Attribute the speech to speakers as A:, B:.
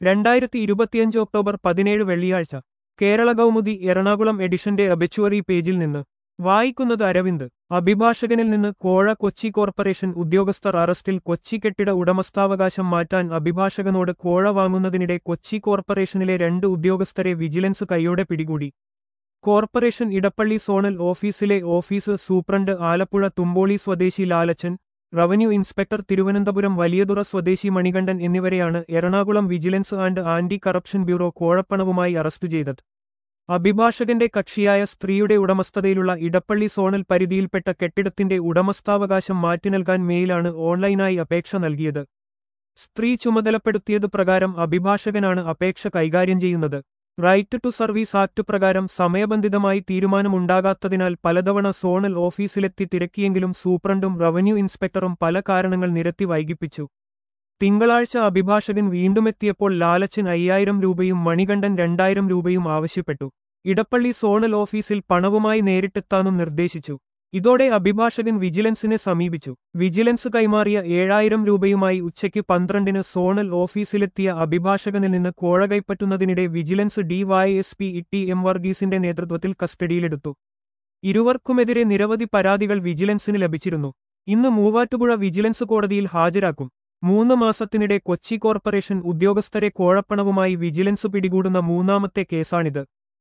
A: രണ്ടായിരത്തി ഇരുപത്തിയഞ്ച് ഒക്ടോബർ പതിനേഴ് വെള്ളിയാഴ്ച കേരള കൗമുദി എറണാകുളം എഡിഷന്റെ അബിച്ചുവറി പേജിൽ നിന്ന് വായിക്കുന്നത് അരവിന്ദ് അഭിഭാഷകനിൽ നിന്ന് കോഴ കൊച്ചി കോർപ്പറേഷൻ ഉദ്യോഗസ്ഥർ അറസ്റ്റിൽ കൊച്ചി കെട്ടിട ഉടമസ്ഥാവകാശം മാറ്റാൻ അഭിഭാഷകനോട് കോഴ വാങ്ങുന്നതിനിടെ കൊച്ചി കോർപ്പറേഷനിലെ രണ്ട് ഉദ്യോഗസ്ഥരെ വിജിലൻസ് കൈയോടെ പിടികൂടി കോർപ്പറേഷൻ ഇടപ്പള്ളി സോണൽ ഓഫീസിലെ ഓഫീസ് സൂപ്രണ്ട് ആലപ്പുഴ തുമ്പോളി സ്വദേശി ലാലച്ചൻ റവന്യൂ ഇൻസ്പെക്ടർ തിരുവനന്തപുരം വലിയതുറ സ്വദേശി മണികണ്ഠൻ എന്നിവരെയാണ് Ernakulam vigilance and anti corruption bureau കോഴപ്പണവുമായി അറസ്റ്റ് ചെയ്തത് അഭിഭാഷകന്റെ കക്ഷിയായ സ്ത്രീയുടെ ഉടമസ്ഥതയിലുള്ള ഇടപ്പള്ളി സോണൽ പരിധിയിൽപ്പെട്ട കെട്ടിടത്തിന്റെ ഉടമസ്ഥാവകാശം മാറ്റി നൽകാൻ മെയിലാണ് ഓൺലൈനായി അപേക്ഷ നൽകിയത് സ്ത്രീ ചുമതലപ്പെടുത്തിയത് പ്രകാരം അഭിഭാഷകനാണ് അപേക്ഷ കൈകാര്യം ചെയ്യുന്നത് റൈറ്റ് ടു സർവീസ് ആക്ട് പ്രകാരം സമയബന്ധിതമായി തീരുമാനമുണ്ടാകാത്തതിനാൽ പലതവണ സോണൽ ഓഫീസിലെത്തി തിരക്കിയെങ്കിലും സൂപ്രണ്ടും റവന്യൂ ഇൻസ്പെക്ടറും പല കാരണങ്ങൾ നിരത്തി വൈകിപ്പിച്ചു തിങ്കളാഴ്ച അഭിഭാഷകൻ വീണ്ടുമെത്തിയപ്പോൾ ലാലച്ചൻ അയ്യായിരം രൂപയും മണികണ്ഠൻ രണ്ടായിരം രൂപയും ആവശ്യപ്പെട്ടു ഇടപ്പള്ളി സോണൽ ഓഫീസിൽ പണവുമായി നേരിട്ടെത്താനും നിർദ്ദേശിച്ചു ഇതോടെ അഭിഭാഷകൻ വിജിലൻസിനെ സമീപിച്ചു വിജിലൻസ് കൈമാറിയ ഏഴായിരം രൂപയുമായി ഉച്ചയ്ക്ക് പന്ത്രണ്ടിന് സോണൽ ഓഫീസിലെത്തിയ അഭിഭാഷകനിൽ നിന്ന് കോഴ കൈപ്പറ്റുന്നതിനിടെ വിജിലൻസ് ഡിവൈഎസ്പി ടി എം വർഗീസിന്റെ നേതൃത്വത്തിൽ കസ്റ്റഡിയിലെടുത്തു ഇരുവർക്കുമെതിരെ നിരവധി പരാതികൾ വിജിലൻസിന് ലഭിച്ചിരുന്നു ഇന്ന് മൂവാറ്റുപുഴ വിജിലൻസ് കോടതിയിൽ ഹാജരാക്കും മൂന്ന് മാസത്തിനിടെ കൊച്ചി കോർപ്പറേഷൻ ഉദ്യോഗസ്ഥരെ കോഴപ്പണവുമായി വിജിലൻസ് പിടികൂടുന്ന മൂന്നാമത്തെ കേസാണിത്